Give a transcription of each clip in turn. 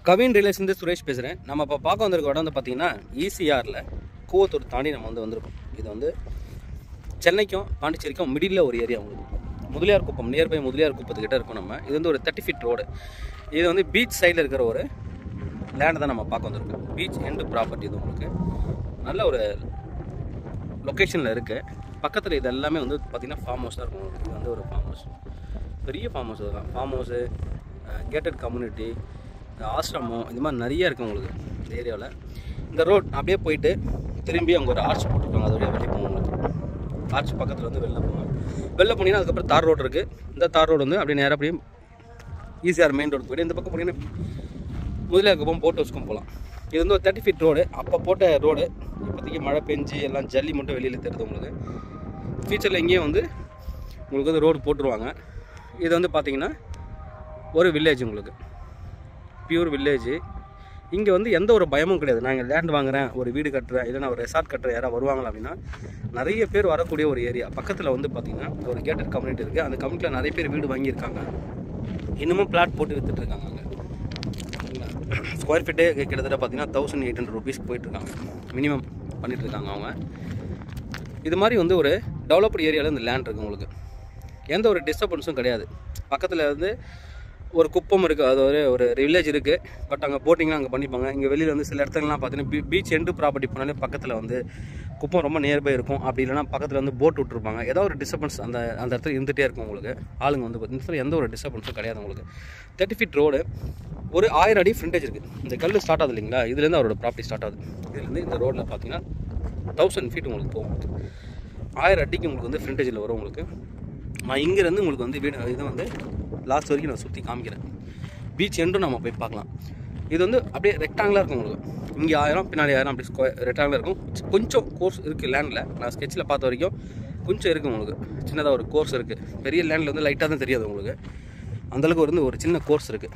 Kavin relation Suresh பேசுகிறேன் நம்ம இப்போ பார்க்க வந்திருக்க இடம் வந்து பார்த்தீங்கன்னா ஈசிஆரில் கூவத்தூர் தாண்டி நம்ம வந்து வந்திருக்கோம் இது வந்து சென்னைக்கும் பாண்டிச்சேரிக்கும் மிடில் ஒரு ஏரியா உங்களுக்கு முதலியார் குப்பம் நியர்பை முதலியார் குப்பத்துக்கிட்ட இருக்கும் நம்ம இது வந்து ஒரு தேர்ட்டி ஃபீட் ரோடு இது வந்து பீச் சைடில் இருக்கிற ஒரு லேண்டை தான் நம்ம பார்க்க வந்திருக்கோம் பீச் எண்டு ப்ராப்பர்ட்டி இது உங்களுக்கு நல்ல ஒரு லொக்கேஷனில் இருக்குது பக்கத்தில் இது எல்லாமே வந்து பார்த்திங்கன்னா ஃபார்ம் ஹவுஸ் தான் இருக்கும் உங்களுக்கு. இது வந்து ஒரு ஃபார்ம் ஹவுஸ் பெரிய ஃபார்ம் ஹவுஸ் தான் ஃபார்ம் ஹவுஸு கேட்டட் கம்யூனிட்டி ஆசிரமம் இந்த மாதிரி நிறைய இருக்குது உங்களுக்கு இந்த ஏரியாவில் இந்த ரோட் அப்படியே போயிட்டு திரும்பி அங்கே ஒரு ஆர்ச் போட்டிருக்காங்க அது வழியாக வெளியே போகும் உங்களுக்கு ஆர்ச் பக்கத்தில் வந்து வெளில போகும் வெளில போனீங்கன்னா அதுக்கப்புறம் தார் ரோடு இருக்குது இந்த தார் ரோடு வந்து அப்படியே நேராக அப்படியே ஈஸியார் மெயின் ரோடு போயிட்டு இந்த பக்கம் போனீங்கன்னா முதலில் போகும் போட் ஹவுஸ்க்கும் போகலாம் இது வந்து ஒரு தேர்ட்டி ஃபீட் ரோடு அப்போ போட்ட ரோடு இப்போதைக்கு மழை பெஞ்சு எல்லாம் ஜல்லி மட்டும் வெளியில் தெரியுது உங்களுக்கு ஃபியூச்சரில் எங்கேயும் வந்து உங்களுக்கு வந்து ரோடு போட்டுருவாங்க இது வந்து பார்த்தீங்கன்னா ஒரு வில்லேஜ் உங்களுக்கு பியூர் வில்லேஜ் இங்கே வந்து எந்த ஒரு பயமும் கிடையாது நான் இங்கே லேண்ட் வாங்குறேன் ஒரு வீடு கட்டுறேன் இல்லைன்னா ஒரு ரெசார்ட் கட்டுறேன் யாராவது வருவாங்களா அப்படின்னா நிறைய பேர் வரக்கூடிய ஒரு ஏரியா பக்கத்தில் வந்து பார்த்தீங்கன்னா ஒரு கேட்டட் கம்யூனிட்டி இருக்குது அந்த கம்யூனிட்டியில் நிறைய பேர் வீடு வாங்கியிருக்காங்க இன்னமும் பிளாட் போட்டு வித்துட்டு இருக்காங்க அங்கே ஸ்கொயர் ஃபீட்டே கிட்டத்தட்ட பார்த்தீங்கன்னா தௌசண்ட் எயிட் ஹண்ட்ரட் ருபீஸ் போயிட்டுருக்காங்க மினிமம் பண்ணிட்டு இருக்காங்க அவங்க இது மாதிரி வந்து ஒரு டெவலப்டு ஏரியாவில் இந்த லேண்ட் இருக்குது உங்களுக்கு எந்த ஒரு டிஸ்டர்பன்ஸும் கிடையாது பக்கத்தில் வந்து ஒரு குப்பம் இருக்குது அது ஒரு ஒரு வில்லேஜ் இருக்குது பட் அங்கே போட்டிங்லாம் அங்கே பண்ணிப்பாங்க இங்கே வெளியில் வந்து சில இடத்துலலாம் பார்த்தீங்கன்னா பீ பீச் எண்டு ப்ராப்பர்ட்டி போனாலே பக்கத்தில் வந்து குப்பம் ரொம்ப நியர்பை இருக்கும் அப்படி இல்லைனா பக்கத்தில் வந்து போட் விட்ருப்பாங்க ஏதோ ஒரு டிஸ்டர்பன்ஸ் அந்த அந்த இடத்துல இருந்துகிட்டே இருக்கும் உங்களுக்கு ஆளுங்க வந்து பார்த்தீங்கன்னா எந்த ஒரு டிஸ்டர்பன்ஸும் கிடையாது உங்களுக்கு தேர்ட்டி ஃபீட் ரோடு ஒரு ஆயிரம் அடி ஃப்ரண்டேஜ் இருக்குது இந்த கல் ஸ்டார்ட் ஆகுது இல்லைங்களா இதுலேருந்து அவரோட ப்ராப்பர்ட்டி ஸ்டார்ட் ஆகுது இதுலேருந்து இந்த ரோட்டில் பார்த்தீங்கன்னா தௌசண்ட் ஃபீட் உங்களுக்கு போகும் ஆயிரம் அடிக்கு உங்களுக்கு வந்து ஃப்ரண்டேஜில் வரும் உங்களுக்கு நான் இங்கேருந்து உங்களுக்கு வந்து வீடு இதை வந்து லாஸ்ட் வரைக்கும் நான் சுற்றி காமிக்கிறேன் பீச் எண்டும் நம்ம போய் பார்க்கலாம் இது வந்து அப்படியே ரெக்டாங்கிளாக இருக்கும் உங்களுக்கு இங்கே ஆயிரம் பின்னாடி ஆயிரம் அப்படி ஸ்கொயர் ரெக்டாங்கிளாக இருக்கும் கொஞ்சம் கோர்ஸ் இருக்குது லேண்டில் நான் ஸ்கெட்சில் பார்த்த வரைக்கும் கொஞ்சம் இருக்குது உங்களுக்கு சின்னதாக ஒரு கோர்ஸ் இருக்குது பெரிய லேண்டில் வந்து லைட்டாக தான் தெரியாது உங்களுக்கு அந்தளவுக்கு வந்து ஒரு சின்ன கோர்ஸ் இருக்குது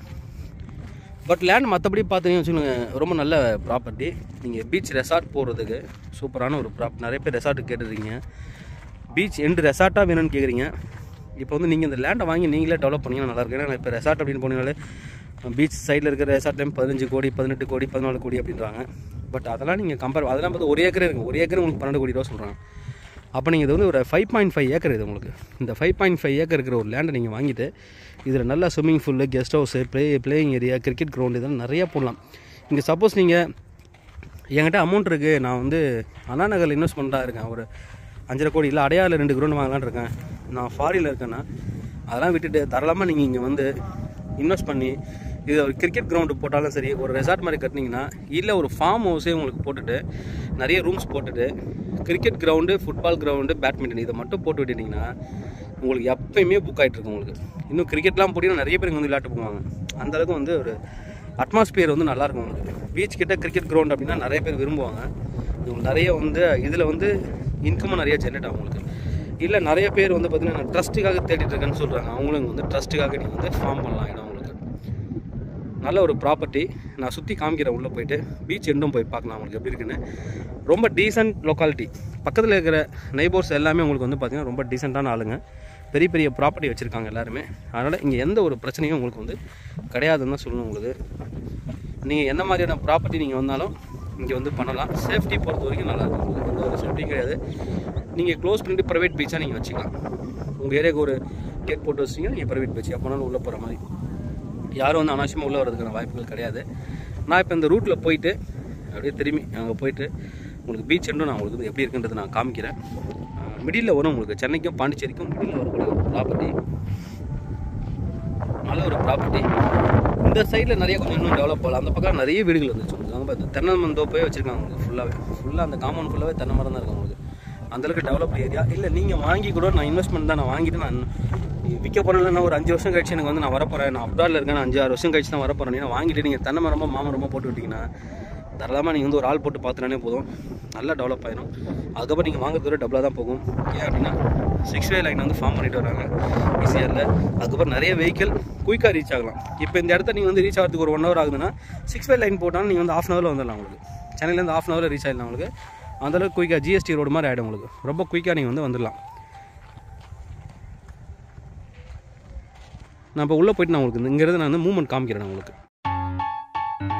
பட் லேண்ட் மற்றபடி பார்த்தீங்கன்னு வச்சுக்கோங்க ரொம்ப நல்ல ப்ராப்பர்ட்டி நீங்கள் பீச் ரெசார்ட் போகிறதுக்கு சூப்பரான ஒரு ப்ராப் நிறைய பேர் ரெசார்ட்டு கேட்டுருக்கீங்க பீச் எண்டு ரெசார்ட்டாக வேணும்னு கேட்குறீங்க இப்போ வந்து நீங்கள் இந்த லேண்டை வாங்கி நீங்களே டெவலப் பண்ணிங்கன்னா நல்லாயிருக்கும் ஏன்னா இப்போ ரெசார்ட் அப்படின்னு போனீங்கனாலே பீச் சைடில் இருக்கிற ரெசார்ட்லேயும் பதினஞ்சு கோடி பதினெட்டு கோடி பதினாலு கோடி அப்படின்றாங்க பட் அதெல்லாம் நீங்கள் கம்பேர் அதெல்லாம் பார்த்து ஒரு ஏக்கரே இருக்குது ஒரு ஏக்கர் உங்களுக்கு பன்னெண்டு கோடி ரூபா சொல்கிறாங்க அப்போ நீங்கள் இது வந்து ஒரு ஃபைவ் பாயிண்ட் ஃபைவ் ஏக்கர் இது உங்களுக்கு இந்த ஃபைவ் பாயிண்ட் ஃபைவ் ஏக்கர் இருக்கிற ஒரு லேண்டை நீங்கள் வாங்கிட்டு இதில் நல்லா swimming pool guest house play playing area cricket ground இதெல்லாம் நிறையா போடலாம் இங்கே சப்போஸ் நீங்கள் என்கிட்ட அமௌண்ட் இருக்குது நான் வந்து அண்ணா நகரில் இன்வெஸ்ட்மெண்ட்டாக இருக்கேன் ஒரு அஞ்சரை கோடி இல்லை அடையாள ரெண்டு கிரவுண்ட் வாங்கலான்னு இருக்கேன் நான் ஃபாரினில் இருக்கேன்னா அதெல்லாம் விட்டுட்டு தாராளமாக நீங்கள் இங்கே வந்து இன்வெஸ்ட் பண்ணி இது ஒரு கிரிக்கெட் கிரவுண்டு போட்டாலும் சரி ஒரு ரெசார்ட் மாதிரி கட்டினீங்கன்னா இல்லை ஒரு ஃபார்ம் ஹவுஸே உங்களுக்கு போட்டுட்டு நிறைய ரூம்ஸ் போட்டுட்டு cricket ground football ground badminton இதை மட்டும் போட்டு விட்டுட்டிங்கன்னா உங்களுக்கு எப்பயுமே புக் ஆகிட்டு இருக்கும் உங்களுக்கு இன்னும் கிரிக்கெட்லாம் போட்டிங்கன்னா நிறைய பேர் இங்க வந்து விளையாட்டு போவாங்க அந்த அளவுக்கு வந்து ஒரு அட்மாஸ்பியர் வந்து நல்லாயிருக்கும் உங்களுக்கு பீச் கிட்ட கிரிக்கெட் கிரவுண்ட் அப்படின்னா நிறைய பேர் விரும்புவாங்க உங்களுக்கு நிறைய வந்து இதில் வந்து இன்கமும் நிறைய ஜென்ரேட் ஆகும் உங்களுக்கு இல்லை நிறைய பேர் வந்து பார்த்தீங்கன்னா நான் ட்ரஸ்ட்டுக்காக தேடிட்டு இருக்கேன்னு சொல்கிறாங்க அவங்களும் வந்து ட்ரஸ்ட்டுக்காக நீங்கள் வந்து ஃபார்ம் பண்ணலாம் இடம் உங்களுக்கு நல்ல ஒரு ப்ராப்பர்ட்டி நான் சுற்றி காமிக்கிறேன் உள்ளே போயிட்டு பீச் எண்டும் போய் பார்க்கலாம் உங்களுக்கு எப்படி இருக்குன்னு ரொம்ப டீசென்ட் லொக்காலிட்டி பக்கத்தில் இருக்கிற நெய்பர்ஸ் எல்லாமே உங்களுக்கு வந்து பார்த்திங்கன்னா ரொம்ப டீசெண்டான ஆளுங்க பெரிய பெரிய ப்ராப்பர்ட்டி வச்சுருக்காங்க எல்லாருமே அதனால் இங்கே எந்த ஒரு பிரச்சனையும் உங்களுக்கு வந்து கிடையாதுன்னு தான் சொல்லணும் உங்களுக்கு நீங்கள் எந்த மாதிரியான ப்ராப்பர்ட்டி நீங்கள் வந்தாலும் இங்கே வந்து பண்ணலாம் சேஃப்டி பொறுத்த வரைக்கும் நல்லா இருக்கும் உங்களுக்கு எந்த ஒரு சேஃப்டியும் கிடையாது நீங்கள் க்ளோஸ் பண்ணிட்டு ப்ரைவேட் பீச்சாக நீங்கள் வச்சுக்கலாம் உங்கள் ஏரியாவுக்கு ஒரு கேட் போட்டு வச்சிங்கன்னா நீங்கள் ப்ரைவேட் பீச் எப்போனாலும் உள்ளே போகிற மாதிரி யாரும் வந்து அனாவசியமாக உள்ளே வரதுக்கான வாய்ப்புகள் கிடையாது நான் இப்போ இந்த ரூட்டில் போயிட்டு அப்படியே திரும்பி அங்கே போயிட்டு உங்களுக்கு பீச் எண்டும் நான் உங்களுக்கு வந்து எப்படி இருக்குன்றது நான் காமிக்கிறேன் மிடில் வரும் உங்களுக்கு சென்னைக்கும் பாண்டிச்சேரிக்கும் மிடில் வரக்கூடிய ஒரு ப்ராப்பர்ட்டி நல்ல ஒரு ப்ராப்பர்ட்டி இந்த சைடில் நிறைய கொஞ்சம் இன்னும் டெவலப் ஆகலாம் அந்த பக்கம் நிறைய வீடுகள் வந்துச்சு உங்களுக்கு அங்கே பார்த்து தென்னை மந்தோப்பே வச்சுருக்காங்க உங்களுக்கு ஃபுல்லாகவே ஃபுல்லாக அந்த காம்பவுண்ட் ஃபுல்லாகவே தென்னை மரம் தான் இருக்கும் உங்களுக்கு அந்தளவுக்கு டெவலப் ஏரியா இல்லை நீங்கள் வாங்கி கூட நான் இன்வெஸ்ட்மெண்ட் தான் நான் வாங்கிட்டு நான் விற்க போகிறேன் ஒரு அஞ்சு வருஷம் கழிச்சு எனக்கு வந்து நான் வரப்போகிறேன் நான் அப்ராடில் இருக்கேன் நான் அஞ்சு ஆறு வருஷம் கழிச்சு தான் வரப்போகிறேன் நீங்கள் வாங்கிட்டு நீங்கள் தென்னை மரமாக மாமரமாக போட்டு விட்டிங்கன்னா தாராளமாக நீங்கள் வந்து ஒரு ஆள் போட்டு பார்த்துனாலே போதும் நல்லா டெவலப் ஆயிடும் அதுக்கப்புறம் நீங்கள் வாங்குறது வரை டபுளாக தான் போகும் ஏன் அப்படின்னா சிக்ஸ் வே லைன் வந்து ஃபார்ம் பண்ணிட்டு வராங்க ஈஸியாக அதுக்கப்புறம் நிறைய வெஹிக்கிள் குயிக்காக ரீச் ஆகலாம் இப்போ இந்த இடத்த நீங்கள் வந்து ரீச் ஆகிறதுக்கு ஒரு ஒன் ஹவர் ஆகுதுன்னா சிக்ஸ் வே லைன் போட்டாலும் நீங்கள் வந்து ஆஃப் அன் ஹவரில் வந்துடலாம் உங்களுக்கு சென்னையிலேருந்து ஆஃப் அன் ஹவரில் ரீச் ஆகிடலாம் உங்களுக்கு அந்தளவுக்கு குயிக்காக ஜிஎஸ்டி ரோடு மாதிரி ஆகிடும் உங்களுக்கு ரொம்ப குயிக்காக நீங்கள் வந்து வந்துடலாம் நான் இப்போ உள்ளே போயிட்டு நான் உங்களுக்கு இங்கேருந்து நான் வந்து மூவ்மெண்ட் காமிக்கிறேன் நான் உங்களுக்கு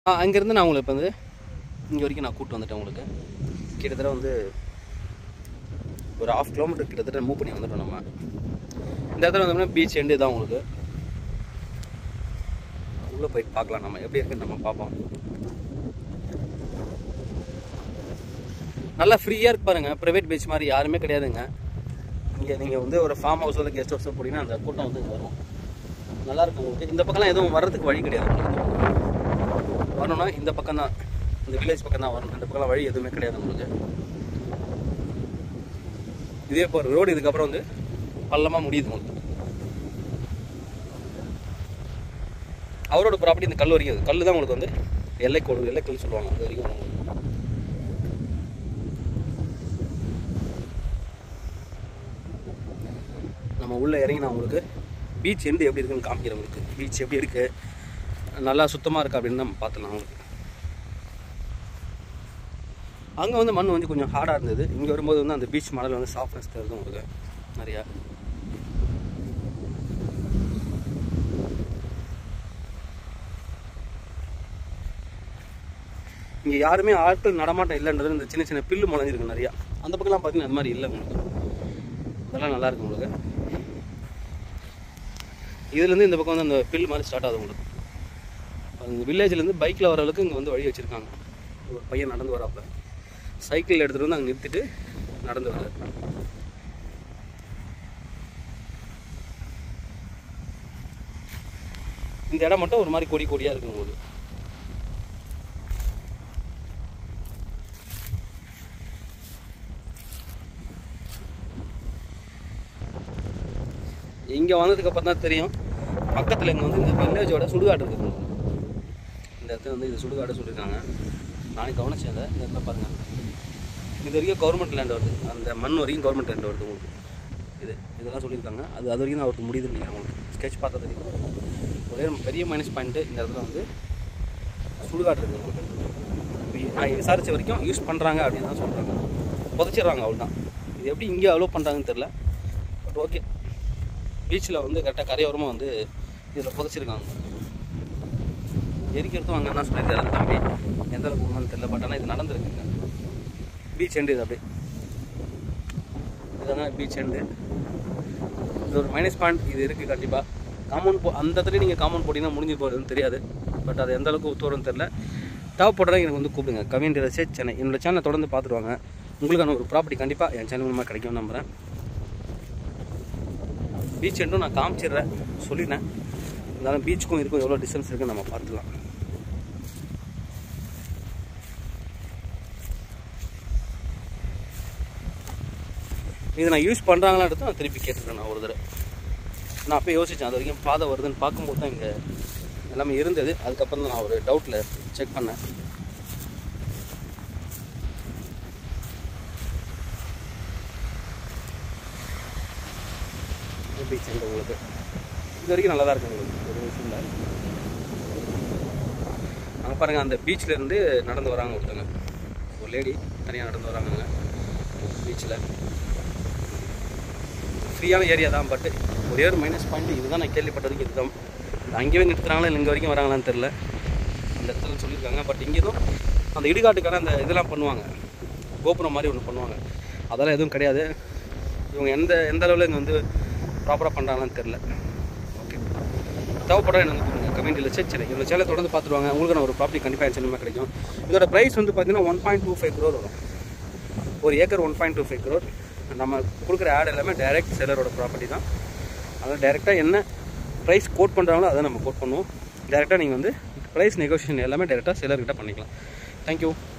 அங்கேருந்து நான் உங்களுக்கு இப்போ வந்து இங்கே வரைக்கும் நான் கூப்பிட்டு வந்துட்டேன் உங்களுக்கு கிட்டத்தட்ட வந்து ஒரு ஆஃப் கிலோமீட்டர் கிட்டத்தட்ட மூவ் பண்ணி வந்துட்டோம் நம்ம இந்த இடத்துல வந்தோம்னா பீச் எண்டு தான் உங்களுக்கு உள்ளே போயிட்டு பார்க்கலாம் நம்ம எப்படி இருக்குன்னு நம்ம பார்ப்போம் நல்லா ஃப்ரீயாக இருக்கு பாருங்க ப்ரைவேட் பீச் மாதிரி யாருமே கிடையாதுங்க இங்கே நீங்கள் வந்து ஒரு ஃபார்ம் ஹவுஸ் வந்து கெஸ்ட் ஹவுஸ் போனீங்கன்னா அந்த கூட்டம் வந்து இங்க வரும் நல்லா இருக்கும் உங்களுக்கு இந்த பக்கம்லாம் எதுவும் வர்றதுக்கு வழி கிடையாது உங்களுக்கு வரணும்னா இந்த பக்கம் தான் இந்த வில்லேஜ் பக்கம் தான் வரணும் இந்த பக்கம்லாம் வழி எதுவுமே கிடையாது உங்களுக்கு இதே இப்போ ரோடு இதுக்கப்புறம் வந்து பள்ளமாக முடியுது உங்களுக்கு அவரோட ப்ராப்பர்ட்டி இந்த கல் வரைக்கும் கல் தான் உங்களுக்கு வந்து எல்லைக்கோடு எல்லைக்கல் சொல்லுவாங்க அது வரைக்கும் வரும் உங்களுக்கு. நம்ம உள்ளே இறங்கி நான் உங்களுக்கு பீச் எண்டு எப்படி இருக்குன்னு காமிக்கிறேன் உங்களுக்கு பீச் எப்படி இருக்கு நல்லா சுத்தமாக இருக்கா அப்படின்னு நம்ம பார்த்துலாம் உங்களுக்கு அங்கே வந்து மண் வந்து கொஞ்சம் ஹார்டாக இருந்தது இங்கே வரும்போது வந்து அந்த பீச் மணல் வந்து சாஃப்ட்னஸ் தருது உங்களுக்கு நிறையா இங்கே யாருமே ஆட்கள் நடமாட்டம் இல்லைன்றது இந்த சின்ன சின்ன பில்லு முளைஞ்சிருக்கு நிறையா அந்த பக்கம்லாம் பார்த்தீங்கன்னா அது மாதிரி இல்லை உங்களுக்கு அதெல்லாம் நல்லா இருக்கு உங்களுக்கு இதுலேருந்து இந்த பக்கம் வந்து அந்த பில் மாதிரி ஸ்டார்ட் ஆகுது உங்களுக்கு அந்த வில்லேஜ்லேருந்து பைக்கில் வர அளவுக்கு இங்கே வந்து வழி வச்சுருக்காங்க ஒரு பையன் நடந்து வராப்புல சைக்கிள் எடுத்துகிட்டு வந்து அங்கே நிறுத்திட்டு நடந்து வர்றாரு இந்த இடம் மட்டும் ஒரு மாதிரி கொடி கொடியாக இருக்கும் உங்களுக்கு இங்கே வந்ததுக்கு அப்புறம் தான் தெரியும் பக்கத்தில் இங்கே வந்து இந்த வில்லேஜோட சுடுகாடு இருக்குது இந்த இடத்துல வந்து இது சுடுகாடு சொல்லியிருக்காங்க நானே கவனிச்சேன் அதை இந்த இடத்துல பாருங்கள் இது வரைக்கும் கவர்மெண்ட் லேண்ட் வருது அந்த மண் வரைக்கும் கவர்மெண்ட் லேண்ட் வருது உங்களுக்கு இது இதெல்லாம் சொல்லியிருக்காங்க அது அது வரைக்கும் தான் அவருக்கு முடியுது நினைக்கிறேன் உங்களுக்கு ஸ்கெட்ச் பார்த்தா தெரியும் ஒரே ஒரு பெரிய மைனஸ் பாயிண்ட்டு இந்த இடத்துல வந்து சுடுகாடு இருக்குது உங்களுக்கு இப்ப நான் விசாரித்த வரைக்கும் யூஸ் பண்ணுறாங்க அப்படின்னு தான் சொல்கிறாங்க புதைச்சிடுறாங்க அவ்வளோதான் இது எப்படி இங்கே அலோவ் பண்ணுறாங்கன்னு தெரில பட் ஓகே பீச்சில் வந்து கரெக்டாக கரையோரமாக வந்து இதில் புதைச்சிருக்காங்க எரிக்கிறதும் அங்கே தான் சொல்லியிருக்காரு தம்பி எந்த அளவுக்கு உண்மைன்னு தெரியல பட் ஆனால் இது நடந்திருக்குங்க பீச் எண்டு இது அப்படியே இதுதான் பீச் எண்டு இது ஒரு மைனஸ் பாயிண்ட் இது இருக்குது கண்டிப்பாக காம்பவுண்ட் போ அந்த இடத்துல நீங்கள் காம்பவுண்ட் போட்டிங்கன்னா முடிஞ்சு போகிறதுன்னு தெரியாது பட் அது எந்த அளவுக்கு ஒத்து வரும்னு தெரில தேவைப்படுறதா எனக்கு வந்து கூப்பிடுங்க கவியன் ரசேட் சென்னை என்னோட சேனலை தொடர்ந்து பார்த்துட்டு வாங்க உங்களுக்கான ஒரு ப்ராப்பர்ட்டி கண்டிப்பாக என் சேனல் மூலமாக கிடைக்கும் நம்புகிறேன் பீச் என்றும் நான் காமிச்சிடுறேன் சொல்லிட்டேன் இருந்தாலும் பீச்சுக்கும் இருக்கும் எவ்வளோ டிஸ்டன்ஸ் இருக்குன்னு நம்ம பார்த்துக்கலாம் இது நான் யூஸ் பண்ணுறாங்களான்றது நான் திருப்பி கேட்டுக்கிறேன் நான் ஒரு தடவை நான் அப்போ யோசித்தேன் அது வரைக்கும் பாதை வருதுன்னு பார்க்கும்போது தான் இங்கே எல்லாமே இருந்தது அதுக்கப்புறம் தான் நான் ஒரு டவுட்டில் செக் பண்ணேன் பீச் எண்டு உங்களுக்கு இது வரைக்கும் நல்லா தான் இருக்கு உங்களுக்கு ஒரு விஷயம் இல்லை அங்கே பாருங்கள் அந்த பீச்சில் இருந்து நடந்து வராங்க ஒருத்தங்க ஒரு லேடி தனியாக நடந்து வராங்க பீச்சில் ஃப்ரீயான ஏரியா தான் பட் ஒரே ஒரு மைனஸ் பாயிண்ட் இதுதான் நான் கேள்விப்பட்டதுக்கு இதுதான் அங்கேயே நிறுத்துறாங்களா இல்லை இங்கே வரைக்கும் வராங்களான்னு தெரில இந்த இடத்துல சொல்லியிருக்காங்க பட் இங்கேயும் அந்த இடுகாட்டுக்கான அந்த இதெல்லாம் பண்ணுவாங்க கோபுரம் மாதிரி ஒன்று பண்ணுவாங்க அதெல்லாம் எதுவும் கிடையாது இவங்க எந்த எந்த அளவில் இங்கே வந்து ப்ராப்பராக பண்ணுறாங்களான்னு தெரில ஓகே தேவைப்பட எனக்கு கொடுங்க கமெண்டில் சரி சரி இந்த சேனலை தொடர்ந்து பார்த்துருவாங்க உங்களுக்கு நான் ஒரு ப்ராப்பர்ட்டி கண்டிப்பாக என் சேனலுமே கிடைக்கும் இதோட ப்ரைஸ் வந்து பார்த்தீங்கன்னா one point two five crore வரும் ஒரு acre one point two five crore நம்ம கொடுக்குற ஆட் எல்லாமே டைரக்ட் செல்லரோட ப்ராப்பர்ட்டி தான் அதான் டைரெக்டாக என்ன ப்ரைஸ் கோட் பண்ணுறாங்களோ அதை நம்ம கோட் பண்ணுவோம் டைரெக்டாக நீங்கள் வந்து ப்ரைஸ் நெகோஷியேஷன் எல்லாமே டைரெக்டாக செல்லர்கிட்ட பண்ணிக்கலாம் தேங்க்யூ